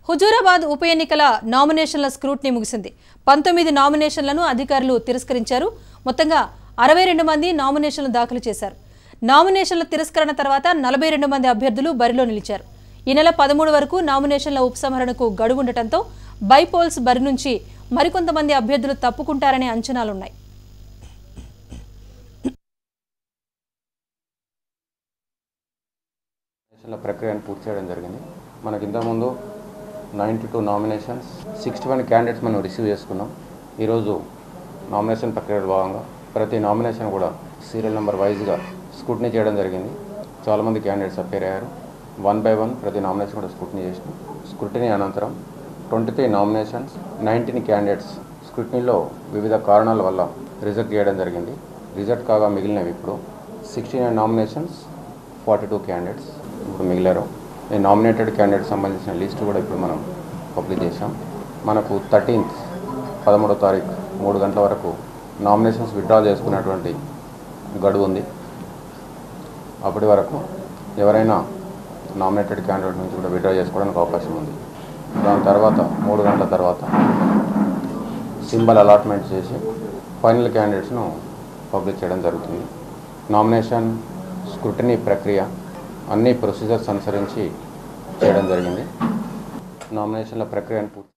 హుజూరాబాద్ ఉప ఎన్నికల నామినేషన్ల స్క్రూట్నీ ముగిసింది పంతొమ్మిది నామినేషన్లను అధికారులు తిరస్కరించారు మొత్తంగా అరవై రెండు మంది నామినేషన్లు దాఖలు చేశారు నామినేషన్ల తిరస్కరణ తర్వాత నలభై రెండు మంది అభ్యర్థులు బరిలో నిలిచారు ఈ నెల పదమూడు వరకు నామినేషన్ల ఉపసంహరణకు గడువు ఉండటంతో బైపోల్స్ బరి నుంచి మరికొంతమంది అభ్యర్థులు తప్పుకుంటారనే అంచనాలున్నాయి నామినేషన్ల ప్రక్రియను పూర్తి చేయడం జరిగింది మనకి ఇంతకుముందు ninety two nominations sixty one candidates మనం రిసీవ్ చేసుకున్నాం ఈరోజు నామినేషన్ ప్రక్రియలో భాగంగా ప్రతి నామినేషన్ కూడా సీరియల్ నెంబర్ వైజ్గా స్క్రూటినీ చేయడం జరిగింది చాలామంది క్యాండిడేట్స్ అపేర్ అయ్యారు వన్ బై వన్ ప్రతి నామినేషన్ కూడా స్క్రూటినీ చేసినాం స్క్రూటినీ అనంతరం twenty three nominations nineteen candidates స్క్రూటినీలో వివిధ కారణాల వల్ల రిజెక్ట్ చేయడం జరిగింది రిజెక్ట్ కాగా మిగిలినవి ఇప్పుడు sixty nine nominations forty two candidates ఇప్పుడు మిగిలారు ఈ నామినేటెడ్ క్యాండిడేట్స్ సంబంధించిన లిస్ట్ కూడా ఇప్పుడు మనం పబ్లిక్ చేసాం మనకు థర్టీన్త్ పదమూడో తారీఖు మూడు గంటల వరకు నామినేషన్స్ విత్డ్రా చేసుకునేటువంటి గడువు ఉంది అప్పటి వరకు ఎవరైనా నామినేటెడ్ క్యాండిడేట్ నుంచి కూడా విత్డ్రా చేసుకోవడానికి అవకాశం ఉంది దాని తర్వాత మూడు గంటల తర్వాత సింబల్ అలాట్మెంట్ చేసి ఫైనల్ క్యాండిడేట్స్ను పబ్లిక్ చేయడం జరుగుతుంది నామినేషన్ స్క్రూటనీ ప్రక్రియ అన్ని ప్రొసీజర్స్ అనుసరించి చేయడం జరిగింది నామినేషన్ల ప్రక్రియను పూర్తి